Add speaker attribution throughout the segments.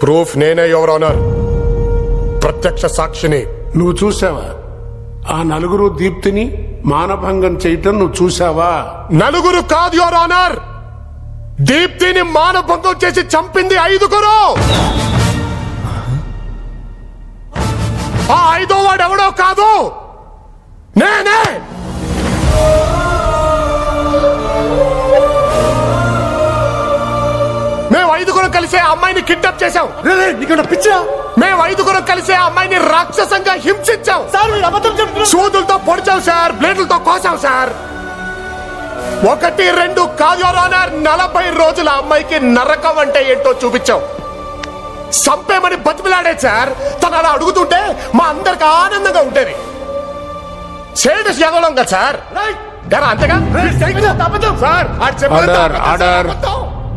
Speaker 1: Proof నేనే your honour ప్రత్యక్ష సాక్షిని
Speaker 2: నువ్వు చూసావా ఆ నలుగురు దీప్తిని మానభంగం చేయటం నువ్వు చూసావా
Speaker 1: నలుగురు కాదు యువర్ ఆనర్ దీప్తిని మానభంగం చేసి చంపింది ఐదుగురు ఆ ఐదో వాడు ఎవడో కాదు నేనే మేము ఐదుగురు కలిసి ఆ అమ్మాయిని కిడ్నాప్ చేశాం
Speaker 3: నీకన్నా పిచ్చా
Speaker 1: మేము ఐదుగురు కలిసి ఆ అమ్మాయిని రాక్షసంగా హింసించాం
Speaker 3: సార్ మీరు అబద్ధం చెప్తున్నారు
Speaker 1: సూదులతో పొడిచాం సార్ బ్లేడ్లతో కోసాం సార్ ఒకటి రెండు కాదు యువర్ ఆనర్ నలభై రోజుల అమ్మాయికి నరకం అంటే ఏంటో చూపించాం సంపేమని బతిమిలాడే సార్ తను అలా అడుగుతుంటే మా అందరికి ఆనందంగా ఉండేది సేడస్ ఎదవలం కదా సార్ గారా అంతేగా
Speaker 3: అబద్ధం
Speaker 1: సార్ ఆడు చెప్పేది
Speaker 2: Order,
Speaker 1: అబద్ధం సార్,
Speaker 2: order.
Speaker 1: అబద్ధం.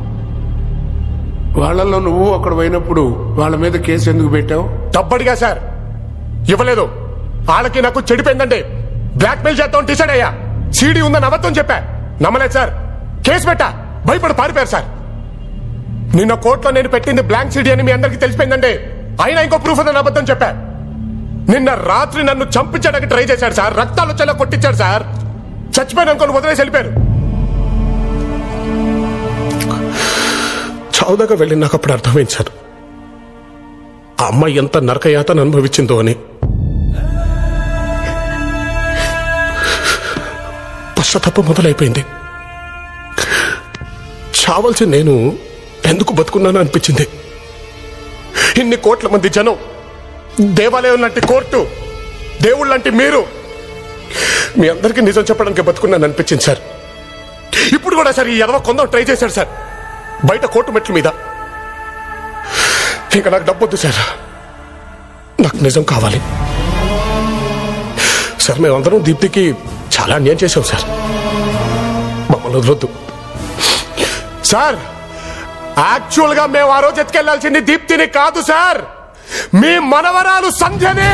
Speaker 2: వాళ్ళలో నువ్వు అక్కడ పోయినప్పుడు వాళ్ళ మీద కేసు ఎందుకు పెట్టావు
Speaker 1: డబ్బడిగా సార్ ఇవ్వలేదు వాళ్ళకి నాకు చెడిపోయిందండి బ్లాక్ మెయిల్ చేద్దాం డిసైడ్ అయ్యా సీడీ ఉందని అబద్ధం చెప్పా నమ్మలేదు సార్ కేసు పెట్టా భయపడి పారిపోయారు సార్ నిన్న కోర్టులో నేను పెట్టింది బ్లాంక్ సీడీ అని మీ అందరికీ తెలిసిపోయిందండి అయినా ఇంకో ప్రూఫ్ ఉందని అబద్ధం చెప్పా నిన్న రాత్రి నన్ను చంపించడానికి ట్రై చేశాడు సార్ రక్తాలు వచ్చేలా కొట్టించాడు సార్ చచ్చిపోయాను అనుకోని వదిలేసి వెళ్ళిపోయారు చావుదాకా వెళ్ళి నాకు అప్పుడు అర్థమైంది సార్ ఆ అమ్మాయి ఎంత నరకయాతను అనుభవించిందో అని పశ్చాత్తాపం మొదలైపోయింది చావలసి నేను ఎందుకు బతుకున్నాను అనిపించింది ఇన్ని కోట్ల మంది జనం దేవాలయం లాంటి కోర్టు దేవుళ్ళ లాంటి మీరు మీ అందరికీ నిజం చెప్పడానికి బతుకున్నాను అనిపించింది సార్ ఇప్పుడు కూడా సార్ ఈ ఎదవ కొందాం ట్రై చేశాడు సార్ బయట కోర్టు మెట్ల మీద ఇంకా నాకు డబ్బొద్దు సార్ నాకు నిజం కావాలి సార్ మేమందరం దీప్తికి చాలా అన్యాయం చేశాం సార్ మమ్మల్ని వదలొద్దు సార్ యాక్చువల్ గా మేము ఆ రోజు ఎత్తుకెళ్లాల్సింది దీప్తిని కాదు సార్ మీ మనవరాలు సంధ్యని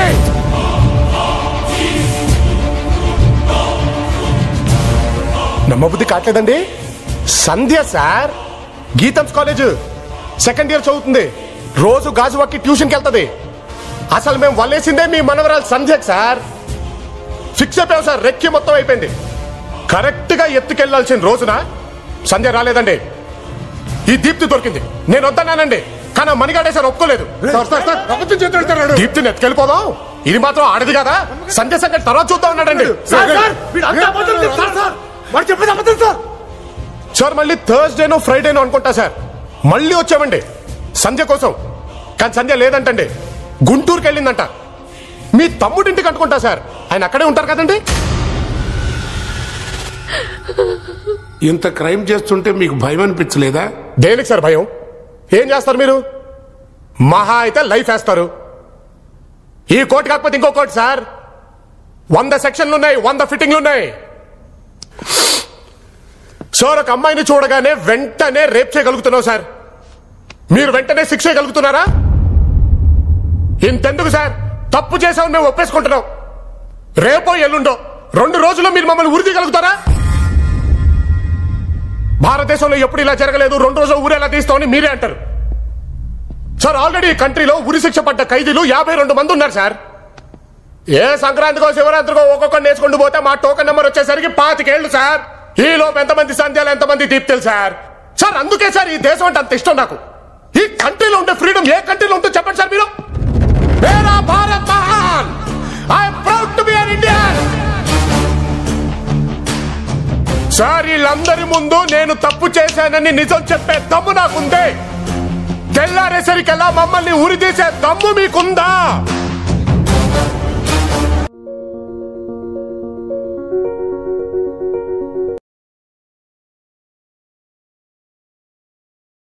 Speaker 1: నమ్మబుద్ధి కావట్లేదండి Sandhya sir Gitams college second year చదువుతుంది రోజు గాజువాకి ట్యూషన్కి వెళ్తుంది అసలు మేము వల్లేసిందే మీ మనవరాలు సంధ్యకి సార్ ఫిక్స్ అయిపోయాం సార్ రెక్కి మొత్తం అయిపోయింది కరెక్ట్ గా ఎత్తుకెళ్లాల్సిన రోజున సంధ్య రాలేదండి ఈ దీప్తి దొరికింది నేను వద్దన్నానండి కానీ ఆ మణిగాడే సార్ ఒప్పుకోలేదు దీప్తిని ఎత్తుకెళ్ళిపోదాం ఇది మాత్రం ఆడది కదా సంధ్య సంగతి తర్వాత చూద్దాం అన్నాడండి
Speaker 3: సార్ సార్ వీడు అంతా అబద్ధం చెప్తారు సార్ వాడు చెప్పేది అబద్ధం సార్
Speaker 1: సార్ మళ్ళీ థర్స్డేనో ఫ్రైడేనో అనుకుంటా సార్ మళ్ళీ వచ్చామండి సంధ్య కోసం కానీ సంధ్య లేదంటండి గుంటూరుకి వెళ్ళిందంట మీ తమ్ముడింటికి అనుకుంటా సార్ ఆయన అక్కడే ఉంటారు కదండి
Speaker 2: ఇంత క్రైమ్ చేస్తుంటే మీకు భయం అనిపించలేదా
Speaker 1: దేనికి సార్ భయం ఏం చేస్తారు మీరు మహా అయితే లైఫ్ వేస్తారు ఈ కోర్టు కాకపోతే ఇంకో కోర్టు సార్ వంద సెక్షన్లు ఉన్నాయి వంద ఫిట్టింగ్లు ఉన్నాయి సార్ ఒక అమ్మాయిని చూడగానే వెంటనే రేప్ చేయగలుగుతున్నావు సార్ మీరు వెంటనే శిక్ష చేయగలుగుతున్నారా ఇంతెందుకు సార్ తప్పు చేసామని మేము ఒప్పేసుకుంటున్నాం రేపో ఎల్లుండో రెండు రోజుల్లో మీరు మమ్మల్ని ఉరి తీయగలుగుతారా భారతదేశంలో ఎప్పుడు ఇలా జరగలేదు రెండు రోజులు ఊరు ఎలా తీస్తామని మీరే అంటారు సార్ ఆల్రెడీ ఈ కంట్రీలో ఉరి శిక్ష పడ్డ ఖైదీలు యాభై రెండు మంది ఉన్నారు సార్ ఏ సంక్రాంతికో శివరాత్రికో ఒక్కొక్కరు నేర్చుకుంటూ పోతే మా టోకెన్ నెంబర్ వచ్చేసరికి పాతికేళ్లు సార్ ఈ లోపు ఎంతమంది సంధ్యాలు ఎంతమంది దీప్తులు సార్ సార్ అందుకే సార్ ఈ దేశం అంటే అంత ఇష్టం నాకు ఈ కంట్రీలో ఉండే ఫ్రీడమ్ ఏ కంట్రీలో ఉంటుందో చెప్పండి సార్ మీరు మేరా భారత్ మహాన్ I'm proud to be an Indian sir వీళ్ళందరి ముందు నేను తప్పు చేశానని నిజం చెప్పే దమ్ము నాకుందే తెల్లారేసరికల్లా మమ్మల్ని ఉరిదీసే దమ్ము మీకుందా